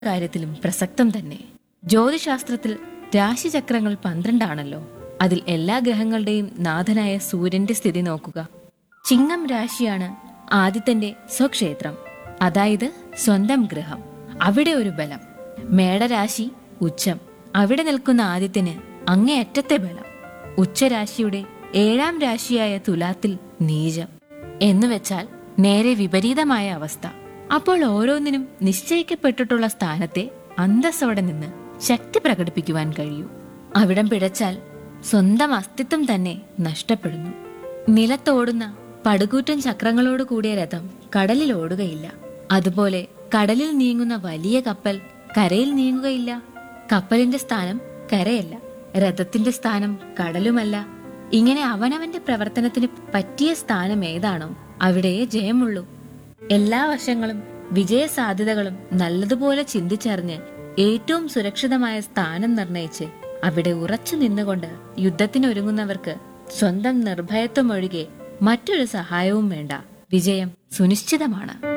കാര്യത്തിലും പ്രസക്തം തന്നെ ജ്യോതിശാസ്ത്രത്തിൽ രാശിചക്രങ്ങൾ പന്ത്രണ്ടാണല്ലോ അതിൽ എല്ലാ ഗ്രഹങ്ങളുടെയും നാഥനായ സൂര്യന്റെ സ്ഥിതി നോക്കുക ചിങ്ങം രാശിയാണ് ആദിത്യന്റെ സ്വക്ഷേത്രം അതായത് സ്വന്തം ഗ്രഹം അവിടെ ഒരു ബലം മേടരാശി ഉച്ചം അവിടെ നിൽക്കുന്ന ആദിത്യന് അങ്ങേയറ്റത്തെ ബലം ഉച്ചരാശിയുടെ ഏഴാം രാശിയായ തുലാത്തിൽ നീചം എന്നുവെച്ചാൽ നേരെ വിപരീതമായ അവസ്ഥ അപ്പോൾ ഓരോന്നിനും നിശ്ചയിക്കപ്പെട്ടിട്ടുള്ള സ്ഥാനത്തെ അന്തസ്സോടെ നിന്ന് ശക്തി പ്രകടിപ്പിക്കുവാൻ കഴിയൂ അവിടം പിഴച്ചാൽ സ്വന്തം അസ്തിത്വം തന്നെ നഷ്ടപ്പെടുന്നു നിലത്തോടുന്ന പടുകൂറ്റൻ ചക്രങ്ങളോട് കൂടിയ രഥം കടലിൽ ഓടുകയില്ല അതുപോലെ കടലിൽ നീങ്ങുന്ന വലിയ കപ്പൽ കരയിൽ നീങ്ങുകയില്ല കപ്പലിന്റെ സ്ഥാനം കരയല്ല രഥത്തിന്റെ സ്ഥാനം കടലുമല്ല ഇങ്ങനെ അവനവന്റെ പ്രവർത്തനത്തിന് പറ്റിയ സ്ഥാനം ഏതാണോ അവിടെയേ ജയമുള്ളൂ എല്ലാ വശങ്ങളും വിജയ സാധ്യതകളും നല്ലതുപോലെ ചിന്തിച്ചറിഞ്ഞ് ഏറ്റവും സുരക്ഷിതമായ സ്ഥാനം നിർണയിച്ച് അവിടെ ഉറച്ചു നിന്നുകൊണ്ട് യുദ്ധത്തിനൊരുങ്ങുന്നവർക്ക് സ്വന്തം നിർഭയത്വം ഒഴികെ മറ്റൊരു സഹായവും വേണ്ട വിജയം സുനിശ്ചിതമാണ്